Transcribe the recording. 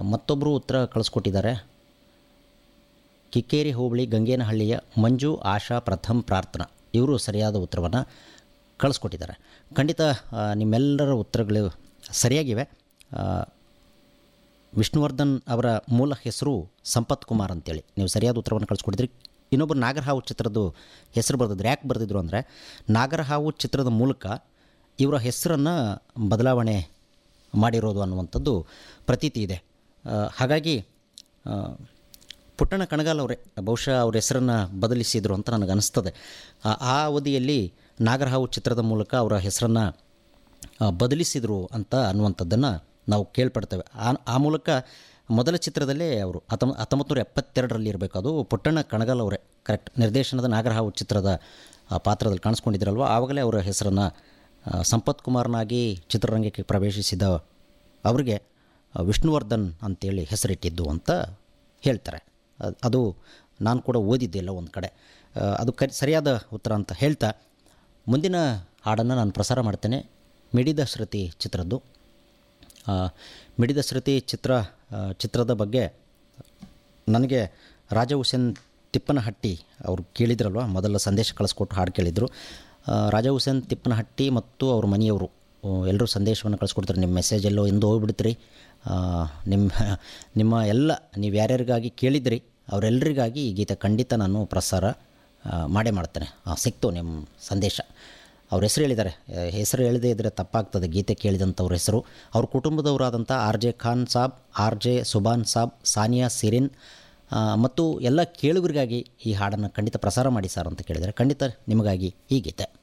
ಮತ್ತೊಬ್ಬರು ಉತ್ತರ ಕಳಿಸ್ಕೊಟ್ಟಿದ್ದಾರೆ ಕಿಕ್ಕೇರಿ ಹೋಬಳಿ ಗಂಗೇನಹಳ್ಳಿಯ ಮಂಜು ಆಶಾ ಪ್ರಥಮ್ ಪ್ರಾರ್ಥನಾ ಇವರು ಸರಿಯಾದ ಉತ್ತರವನ್ನು ಕಳಿಸ್ಕೊಟ್ಟಿದ್ದಾರೆ ಖಂಡಿತ ಆ, ನಿಮ್ಮೆಲ್ಲರ ಉತ್ತರಗಳು ಸರಿಯಾಗಿವೆ ಆ, ವಿಷ್ಣುವರ್ಧನ್ ಅವರ ಮೂಲ ಹೆಸರು ಸಂಪತ್ ಕುಮಾರ್ ಅಂತೇಳಿ ನೀವು ಸರಿಯಾದ ಉತ್ತರವನ್ನು ಕಳಿಸ್ಕೊಟ್ಟಿದ್ರಿ ಇನ್ನೊಬ್ಬರು ನಾಗರಹಾವು ಚಿತ್ರದ್ದು ಹೆಸರು ಬರೆದಿದ್ರು ಯಾಕೆ ಬರೆದಿದ್ರು ಅಂದರೆ ನಾಗರಹಾವು ಚಿತ್ರದ ಮೂಲಕ ಇವರ ಹೆಸರನ್ನು ಬದಲಾವಣೆ ಮಾಡಿರೋದು ಅನ್ನುವಂಥದ್ದು ಪ್ರತೀತಿ ಇದೆ ಆ, ಹಾಗಾಗಿ ಆ, ಪುಟ್ಟಣ ಕಣಗಾಲ್ ಅವರೇ ಬಹುಶಃ ಅವ್ರ ಹೆಸರನ್ನು ಬದಲಿಸಿದರು ಅಂತ ನನಗೆ ಅನಿಸ್ತದೆ ಆ- ಆ ಅವಧಿಯಲ್ಲಿ ನಾಗರಹಾವು ಚಿತ್ರದ ಮೂಲಕ ಅವರ ಹೆಸರನ್ನು ಆ, ಬದಲಿಸಿದರು ಅಂತ ಅನ್ನುವಂಥದ್ದನ್ನು ನಾವು ಕೇಳ್ಪಡ್ತೇವೆ ಆ ಆ ಮೂಲಕ ಮೊದಲ ಚಿತ್ರದಲ್ಲೇ ಅವರು ಹತ್ತೊಂಬ ಹತ್ತೊಂಬತ್ತು ನೂರ ಎಪ್ಪತ್ತೆರಡರಲ್ಲಿ ಇರಬೇಕು ಅದು ಪುಟ್ಟಣ್ಣ ಕಣಗಾಲ್ ಅವರೇ ಕರೆಕ್ಟ್ ನಿರ್ದೇಶನದ ನಾಗರಹಾವು ಚಿತ್ರದ ಆ, ಪಾತ್ರದಲ್ಲಿ ಕಾಣಿಸ್ಕೊಂಡಿದ್ರಲ್ವ ಆವಾಗಲೇ ಅವರ ಹೆಸರನ್ನು ಸಂಪತ್ ಕುಮಾರ್ನಾಗಿ ಚಿತ್ರರಂಗಕ್ಕೆ ಪ್ರವೇಶಿಸಿದ ಅವರಿಗೆ ಆ, ವಿಷ್ಣುವರ್ಧನ್ ಅಂತೇಳಿ ಹೆಸರಿಟ್ಟಿದ್ದು ಅಂತ ಹೇಳ್ತಾರೆ ಅದ್- ಅದು ನಾನು ಕೂಡ ಓದಿದ್ದಿಲ್ಲ ಒಂದು ಕಡೆ ಆ, ಅದು ಕ ಸರಿಯಾದ ಉತ್ತರ ಅಂತ ಹೇಳ್ತಾ ಮುಂದಿನ ಹಾಡನ್ನು ನಾನು ಪ್ರಸಾರ ಮಾಡ್ತೇನೆ ಮಿಡಿದ ಶ್ರುತಿ ಚಿತ್ರದ್ದು ಆ, ಮಿಡಿದ ಶ್ರುತಿ ಚಿತ್ರ ಆ, ಚಿತ್ರದ ಬಗ್ಗೆ ನನಗೆ ರಾಜ ಹುಸೇನ್ ತಿಪ್ಪನಹಟ್ಟಿ ಅವರು ಕೇಳಿದ್ರಲ್ವ ಮೊದಲ ಸಂದೇಶ ಕಳಿಸ್ಕೊಟ್ಟು ಹಾಡು ಕೇಳಿದರು ಆ, ರಾಜ ಹುಸೇನ್ ತಿಪ್ಪನಹಟ್ಟಿ ಮತ್ತು ಅವ್ರ ಮನೆಯವರು ಎಲ್ಲರೂ ಸಂದೇಶವನ್ನು ಕಳಿಸ್ಕೊಡ್ತಾರೆ ನಿಮ್ಮ ಮೆಸೇಜ್ ಎಲ್ಲೋ ಎಂದು ಹೋಗ್ಬಿಡ್ತೀರಿ ಆ, ನಿಮ್ಮ ನಿಮ್ಮ ಎಲ್ಲ ನೀವು ಯಾರ್ಯಾರಿಗಾಗಿ ಕೇಳಿದ್ರಿ ಅವರೆಲ್ಲರಿಗಾಗಿ ಈ ಗೀತೆ ಖಂಡಿತ ನಾನು ಪ್ರಸಾರ ಆ, ಮಾಡೇ ಮಾಡ್ತೇನೆ ಆ, ಸಿಕ್ತು ನಿಮ್ಮ ಸಂದೇಶ ಅವ್ರ ಹೆಸರು ಹೇಳಿದ್ದಾರೆ ಆ, ಹೆಸರು ಹೇಳದೇ ಇದ್ದರೆ ತಪ್ಪಾಗ್ತದೆ ಗೀತೆ ಕೇಳಿದಂಥವ್ರ ಹೆಸರು ಅವ್ರ ಕುಟುಂಬದವರಾದಂಥ R J Khan Sab R J Suban Sab Sania Sirin ಆ, ಮತ್ತು ಎಲ್ಲ ಕೇಳುಗರಿಗಾಗಿ ಈ ಹಾಡನ್ನು ಖಂಡಿತ ಪ್ರಸಾರ ಮಾಡಿ ಸರ್ ಅಂತ ಕೇಳಿದರೆ ಖಂಡಿತ ನಿಮಗಾಗಿ ಈ ಗೀತೆ